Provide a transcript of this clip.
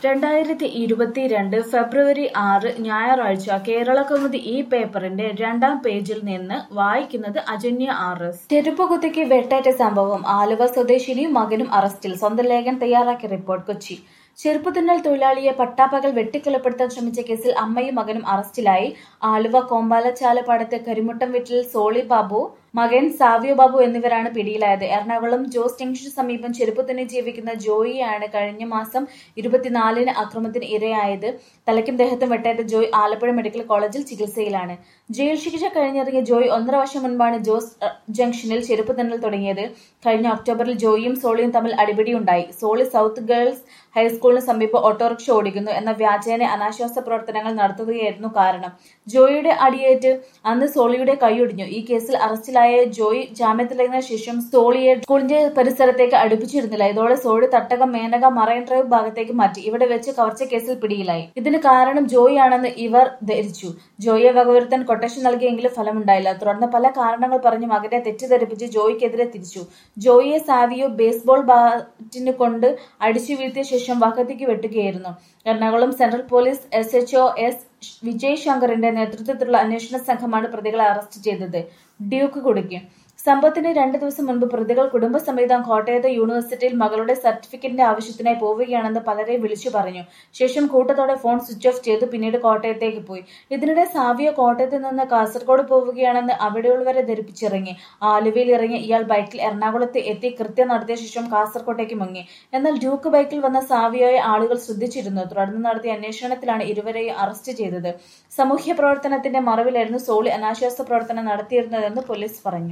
രണ്ടായിരത്തി ഇരുപത്തിരണ്ട് ഫെബ്രുവരി ആറ് ഞായറാഴ്ച കേരളകൗമുദി ഈ പേപ്പറിന്റെ രണ്ടാം പേജിൽ നിന്ന് വായിക്കുന്നത് അജന്യ ആർ എസ് ചെരുപ്പുകുത്തിക്ക് വെട്ടേറ്റ സംഭവം ആലുവ സ്വദേശിനിയും മകനും അറസ്റ്റിൽ സ്വന്തം ലേഖൻ തയ്യാറാക്കിയ റിപ്പോർട്ട് കൊച്ചി ചെരുപ്പുതുന്നൽ തൊഴിലാളിയെ പട്ടാപ്പകൽ വെട്ടിക്കൊലപ്പെടുത്താൻ ശ്രമിച്ച കേസിൽ അമ്മയും മകനും അറസ്റ്റിലായി ആലുവ കോമ്പാലച്ചാലപ്പാടത്ത് കരിമുട്ടം വീട്ടിൽ സോളി ബാബു മകൻ സാവിയോ ബാബു എന്നിവരാണ് പിടിയിലായത് എറണാകുളം ജോസ് ജംഗ്ഷന് സമീപം ചെരുപ്പുതുന്നി ജീവിക്കുന്ന ജോയിയാണ് കഴിഞ്ഞ മാസം ഇരുപത്തിനാലിന് അക്രമത്തിന് ഇരയായത് തലയ്ക്കും ദേഹത്തും വെട്ടേറ്റ ജോയ് ആലപ്പുഴ മെഡിക്കൽ കോളേജിൽ ചികിത്സയിലാണ് ജയിൽ ശിക്ഷ കഴിഞ്ഞിറങ്ങിയ ജോയ് ഒന്നര വർഷം മുൻപാണ് ജോസ് അഹ്, ജംഗ്ഷനിൽ ചെരുപ്പ് തിന്നൽ തുടങ്ങിയത് കഴിഞ്ഞ ഒക്ടോബറിൽ ജോയിയും സോളിയും തമ്മിൽ അടിപിടിയുണ്ടായി സോളി സൗത്ത് ഗേൾസ് ഹൈസ്കൂളിന് സമീപം ഓട്ടോറിക്ഷ ഓടിക്കുന്നു എന്ന വ്യാജേന അനാശ്വാസ പ്രവർത്തനങ്ങൾ നടത്തുകയായിരുന്നു കാരണം ജോയിയുടെ അടിയേറ്റ് അന്ന് സോളിയുടെ കൈയൊടിഞ്ഞു ഈ കേസിൽ അറസ്റ്റിലായ ജോയ് ജാമ്യത്തിലിറങ്ങിയ ശേഷം സോളിയെ സ്കൂളിന്റെ പരിസരത്തേക്ക് അടുപ്പിച്ചിരുന്നില്ല ഇതോടെ സോളി തട്ടകം മേനക മറൈൻ ഡ്രൈവ് ഭാഗത്തേക്ക് മാറ്റി ഇവിടെ വെച്ച് കവർച്ച കേസിൽ പിടിയിലായി ഇതിന് കാരണം ജോയി ആണെന്ന് ഇവർ ധരിച്ചു ജോയിയെ വകവരുത്താൻ കൊട്ടേഷൻ നൽകിയെങ്കിലും ഫലമുണ്ടായില്ല തുടർന്ന് പല കാരണങ്ങൾ പറഞ്ഞ് മകനെ തെറ്റിദ്ധരിപ്പിച്ച് ജോയിക്കെതിരെ തിരിച്ചു ജോയിയെ സാവിയോ ബേസ്ബോൾ ബാറ്റിന് കൊണ്ട് അടിച്ചു വീഴ്ത്തിയ ശേഷം വക്കത്തേക്ക് വെട്ടുകയായിരുന്നു Ernakulam central police S HO S Vijay ശങ്കറിന്റെ നേതൃത്വത്തിലുള്ള അന്വേഷണ സംഘമാണ് പ്രതികളെ അറസ്റ്റ് ചെയ്തത് ഡ്യൂക്ക് കുടുക്കി സംഭവത്തിന് രണ്ട് ദിവസം മുൻപ് പ്രതികൾ കുടുംബസമേതം കോട്ടയത്തെ യൂണിവേഴ്സിറ്റിയിൽ മകളുടെ സർട്ടിഫിക്കറ്റിന്റെ ആവശ്യത്തിനായി പോവുകയാണെന്ന് പലരെ വിളിച്ചു പറഞ്ഞു ശേഷം കൂട്ടത്തോടെ ഫോൺ സ്വിച്ച് ഓഫ് ചെയ്തു പിന്നീട് കോട്ടയത്തേക്ക് പോയി ഇതിനിടെ സാവിയോ കോട്ടയത്ത് നിന്ന് കാസർഗോഡ് പോവുകയാണെന്ന് അവിടെയുള്ളവരെ ധരിപ്പിച്ചിറങ്ങി ആലുവയിൽ ഇറങ്ങിയ ഇയാൾ ബൈക്കിൽ എറണാകുളത്ത് എത്തി കൃത്യം നടത്തിയ ശേഷം കാസർകോട്ടേക്ക് മുങ്ങി എന്നാൽ ഡ്യൂക്ക് ബൈക്കിൽ വന്ന സാവിയോയെ ആളുകൾ ശ്രദ്ധിച്ചിരുന്നു തുടർന്ന് നടത്തിയ അന്വേഷണത്തിലാണ് ഇരുവരെയും അറസ്റ്റ് ചെയ്തത് സാമൂഹ്യ പ്രവർത്തനത്തിന്റെ മറവിലായിരുന്നു സോളി അനാശ്വാസ പ്രവർത്തനം നടത്തിയിരുന്നതെന്ന് പോലീസ് പറഞ്ഞു